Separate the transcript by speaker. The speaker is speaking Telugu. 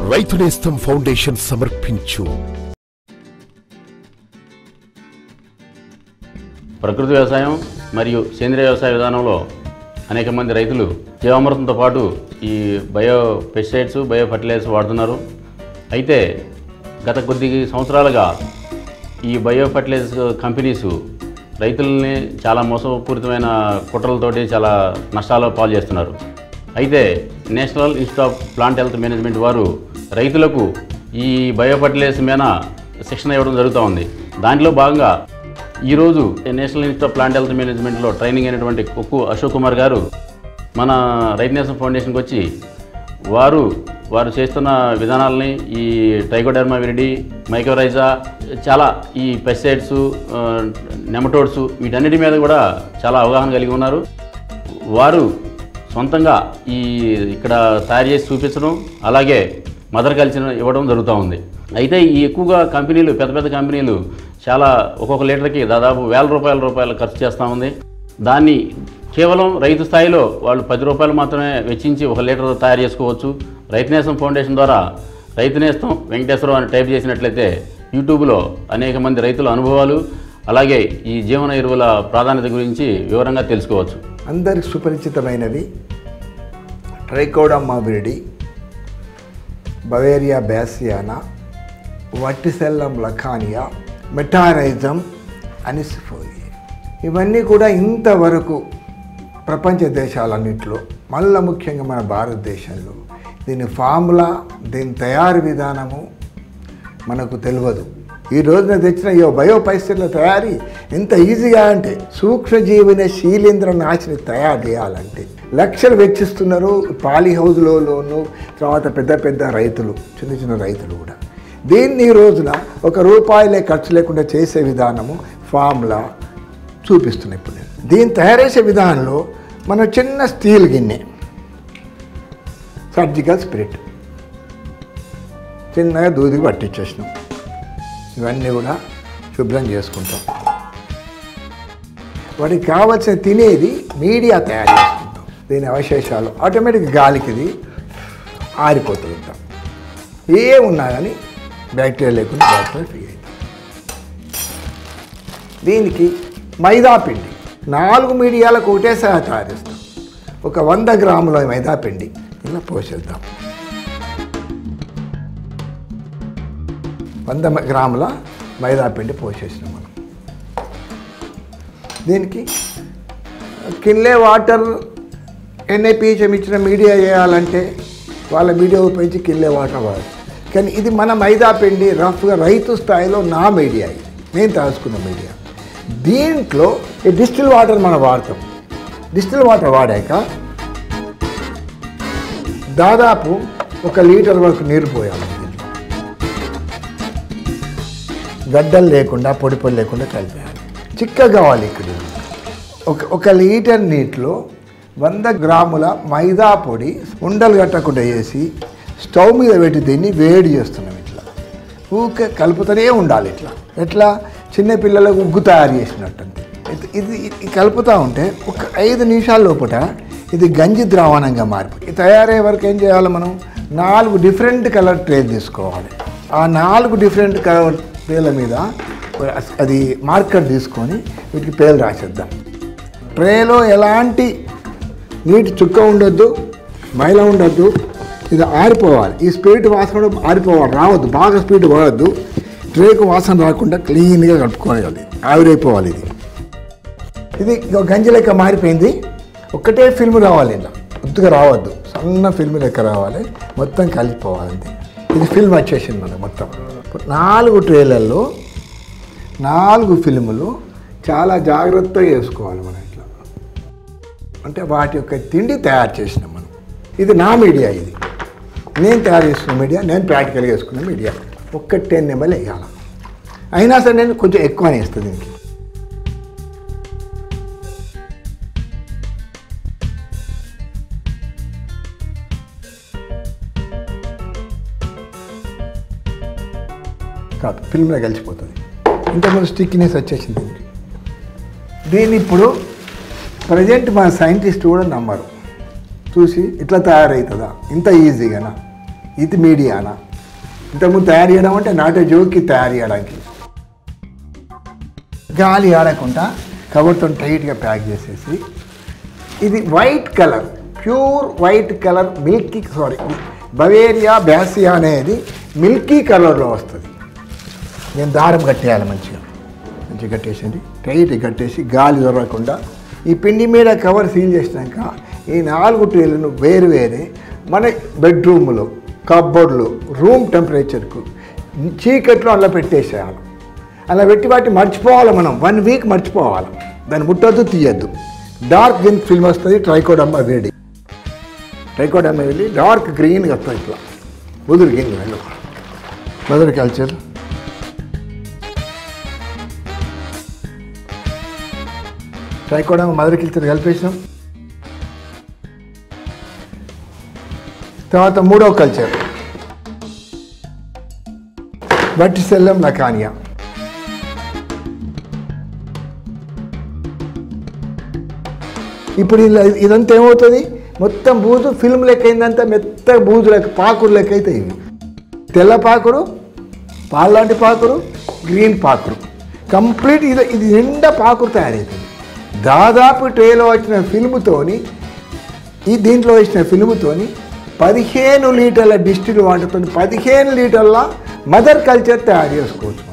Speaker 1: రైతు నేస్తం ఫౌండేషన్ సమర్పించు
Speaker 2: ప్రకృతి వ్యవసాయం మరియు సేంద్రియ వ్యవసాయ విధానంలో అనేక మంది రైతులు జీవామృతంతో పాటు ఈ బయో పెస్టిసైడ్స్ బయో ఫర్టిలైజర్స్ వాడుతున్నారు అయితే గత కొద్ది సంవత్సరాలుగా ఈ బయో ఫర్టిలైజర్స్ కంపెనీస్ రైతుల్ని చాలా మోసపూరితమైన కుట్రలతోటి చాలా నష్టాల పాలు చేస్తున్నారు అయితే national institute of plant health management వారు రైతులకు ఈ బయో ఫర్టిలైజర్స్ మీద శిక్షణ ఇవ్వడం జరుగుతూ ఉంది దాంట్లో భాగంగా ఈరోజు national institute of plant health మేనేజ్మెంట్లో ట్రైనింగ్ అయినటువంటి కొక్కు అశోక్ కుమార్ గారు మన రైతు నేసం ఫౌండేషన్కి వచ్చి వారు వారు చేస్తున్న విధానాలని ఈ ట్రైకోడర్మా విరిడి మైక్రోరైజా చాలా ఈ పెస్టిసైడ్స్ నెమటోడ్స్ వీటన్నిటి మీద కూడా చాలా అవగాహన కలిగి ఉన్నారు వారు సొంతంగా ఈ ఇక్కడ తయారు చేసి చూపించడం అలాగే మదర్ కల్చర్ ఇవ్వడం జరుగుతూ ఉంది అయితే ఈ ఎక్కువగా కంపెనీలు పెద్ద పెద్ద కంపెనీలు చాలా ఒక్కొక్క లీటర్కి దాదాపు వేల రూపాయల రూపాయలు ఖర్చు చేస్తూ ఉంది దాన్ని కేవలం రైతు స్థాయిలో వాళ్ళు పది రూపాయలు మాత్రమే వెచ్చించి ఒక లీటర్ తయారు చేసుకోవచ్చు రైతు నేస్తం ఫౌండేషన్ ద్వారా రైతు నేస్తం వెంకటేశ్వరరావు అని టైప్ చేసినట్లయితే యూట్యూబ్లో అనేక మంది రైతుల అనుభవాలు అలాగే ఈ జీవన ఎరువుల ప్రాధాన్యత గురించి వివరంగా తెలుసుకోవచ్చు
Speaker 3: అందరికి సుపరిచితమైనవి ట్రైకోడమ్మా విరిడి బవేరియా బ్యాసియానా వట్టిసెల్లం లఖానియా మెటారైజం అనిసిఫోయి ఇవన్నీ కూడా ఇంతవరకు ప్రపంచ దేశాలన్నింటిలో మళ్ళా ముఖ్యంగా మన భారతదేశంలో దీని ఫార్ములా దీని తయారు విధానము మనకు తెలియదు ఈ రోజున తెచ్చిన ఈ బయోపైస్టర్ల తయారీ ఎంత ఈజీగా అంటే సూక్ష్మజీవిని శీలేంద్ర నాశిని తయారు చేయాలంటే లక్షలు వెచ్చిస్తున్నారు పాలి హౌజ్లోను తర్వాత పెద్ద పెద్ద రైతులు చిన్న చిన్న రైతులు కూడా దీన్ని ఈ రోజున ఒక రూపాయలే ఖర్చు లేకుండా చేసే విధానము ఫార్ములా చూపిస్తున్నాయి ఇప్పుడు నేను దీన్ని తయారు చేసే విధానంలో మనం చిన్న స్టీల్ గిన్నె సర్జికల్ స్పిరిట్ చిన్నగా దూదికి పట్టించేసినాం ఇవన్నీ కూడా శుభ్రం చేసుకుంటాం వాటికి కావాల్సిన తినేది మీడియా తయారు చేసుకుంటాం దీని అవశేషాలు ఆటోమేటిక్ గాలికి ఇది ఆరిపోతూ ఉంటాం ఏ ఉన్నా కానీ బ్యాక్టీరియా లేకుండా బ్యాక్టీరియా ఫ్రీ అవుతుంది దీనికి మైదా పిండి నాలుగు మీడియాలకు ఒకటేసారి తయారు చేస్తాం ఒక వంద గ్రాముల మైదా పిండి ఇలా పోసేద్దాం వంద మ- గ్రాముల మైదా పిండి పోసేసినాం మనం దీనికి కిన్లే వాటర్ ఎన్ఐపిహెచ్ఎం ఇచ్చిన మీడియా చేయాలంటే వాళ్ళ మీడియా ఉపయోగించి కిన్లే వాటర్ వాడచ్చు కానీ ఇది మన మైదా పిండి రఫ్గా రైతు స్థాయిలో నా మీడియా ఇది నేను తెలుసుకున్న మీడియా దీంట్లో ఈ డిస్టిల్ వాటర్ మనం వాడతాం డిస్టిల్ వాటర్ వాడాక దాదాపు ఒక లీటర్ వరకు నీరు పోయాలి దీంట్లో గడ్డలు లేకుండా పొడి పొడి లేకుండా కలిపేయాలి చిక్కగా కావాలి ఇక్కడ ఒక ఒక లీటర్ నీటిలో వంద గ్రాముల మైదా పొడి ఉండలు కట్టకుండా వేసి స్టవ్ మీద పెట్టి దీన్ని వేడి చేస్తున్నాం ఇట్లా ఊకే కలుపుతూనే ఉండాలి ఇట్లా ఎట్లా చిన్న పిల్లలకు ఉగ్గు తయారు చేసినట్టు అంతే ఇది- ఇది ఇది కలుపుతూ ఉంటే ఒక ఐదు నిమిషాల లోపల ఇది గంజి ద్రావణంగా మారిపోయి తయారయ్యే వరకు ఏం చేయాలి మనం నాలుగు డిఫరెంట్ కలర్ ట్రే తీసుకోవాలి ఆ నాలుగు డిఫరెంట్ కలర్ ట్రేల మీద అది మార్కర్ తీసుకొని వీటికి పేర్లు రాసేద్దాం ట్రేలో ఎలాంటి నీటి చుక్క ఉండొద్దు మైల ఉండొద్దు ఇది ఆరిపోవాలి ఈ స్పీడ్ వాసన కూడా ఆరిపోవాలి రావద్దు బాగా స్పీడ్ పోవద్దు ట్రేకు వాసన రాకుండా క్లీన్గా కలుపుకోవాలి ఆవిరైపోవాలి ఇది ఇది ఇగో గంజి లెక్క మారిపోయింది ఒక్కటే ఫిల్మ్ రావాలి ఇలా ముద్దుగా రావద్దు సన్న ఫిల్మ్ లెక్క రావాలి మొత్తం కలిసిపోవాలి అంతే ఇది ఫిల్మ్ వచ్చేసింది మనకు మొత్తం ఇప్పుడు నాలుగు ట్రేలర్లో నాలుగు ఫిల్ములు చాలా జాగ్రత్తగా వేసుకోవాలి మనం ఇట్లా అంటే వాటి యొక్క తిండి తయారు చేసినాం మనం ఇది నా మీడియా ఇది నేను తయారు చేస్తున్న మీడియా నేను ప్రాక్టికల్గా వేసుకున్న మీడియా ఒక్క టెన్ ఎంఎల్ వేయాలి అయినా సరే నేను కొంచెం ఎక్కువనే వేస్తాను దీనికి కాదు ఫిల్మ్లో కలిసిపోతుంది ఇంతకుముందు స్టిక్నెస్ వచ్చేసింది దీనికి దీన్ని ఇప్పుడు ప్రజెంట్ మన సైంటిస్ట్ కూడా నమ్మరు చూసి ఇట్లా తయారవుతుందా ఇంత ఈజీగానా ఇది మీడియానా ఇంతకుముందు తయారు చేయడం అంటే నాటే జోకి తయారు చేయడానికి గాలి ఆడకుండా కవర్తో టైట్గా ప్యాక్ చేసేసి ఇది white colour pure white colour milky sorry బవేరియా బ్యాసియా అనేది మిల్కీ కలర్లో వస్తుంది నేను దారం కట్టేయాలి మంచిగా మంచిగా కట్టేసింది టైట్ కట్టేసి గాలి దొరకకుండా ఈ పిండి మీద కవర్ సీల్ చేసినాక ఈ నాలుగు ట్రేలను వేరు వేరే మన బెడ్రూమ్లో కబ్బోర్డ్లో రూమ్ టెంపరేచర్కు చీకట్లో అలా పెట్టేసేయాలి అలా పెట్టి వాటి మర్చిపోవాలి మనం వన్ వీక్ మర్చిపోవాలి దాన్ని ముట్టొద్దు తీయద్దు డార్క్ గ్రీన్ ఫిల్మ్ వస్తుంది ట్రైకోడమ్మ వేడి ట్రైకోడమ్మ వెళ్ళి డార్క్ గ్రీన్గా వస్తుంది ఇట్లా ముదురు గ్రీన్ వెళ్ళు మదర్ కల్చర్ ట్రైకోడమ్మ మదర్ కల్చర్ కలిపేసినాం తర్వాత మూడో కల్చర్ వట్టిసెల్లం లకానియా ఇప్పుడు ఇలా ఇదంతా ఏమవుతుంది మొత్తం బూజు ఫిల్మ్ లెక్క అయిందంతా మెత్త బూజు లెక్క పాకురు లెక్క అయితే ఇవి తెల్ల పాకురు పాలాంటి పాకురు గ్రీన్ పాకురు కంప్లీట్ ఇది ఇది నిండా పాకురు తయారవుతుంది దాదాపు ట్రేలో వచ్చిన ఫిల్మ్తోని ఈ దీంట్లో వచ్చిన ఫిల్మ్తోని పదిహేను లీటర్ల డిస్టిల్ వాటర్తో పదిహేను లీటర్ల మదర్ కల్చర్ తయారు చేసుకోవచ్చు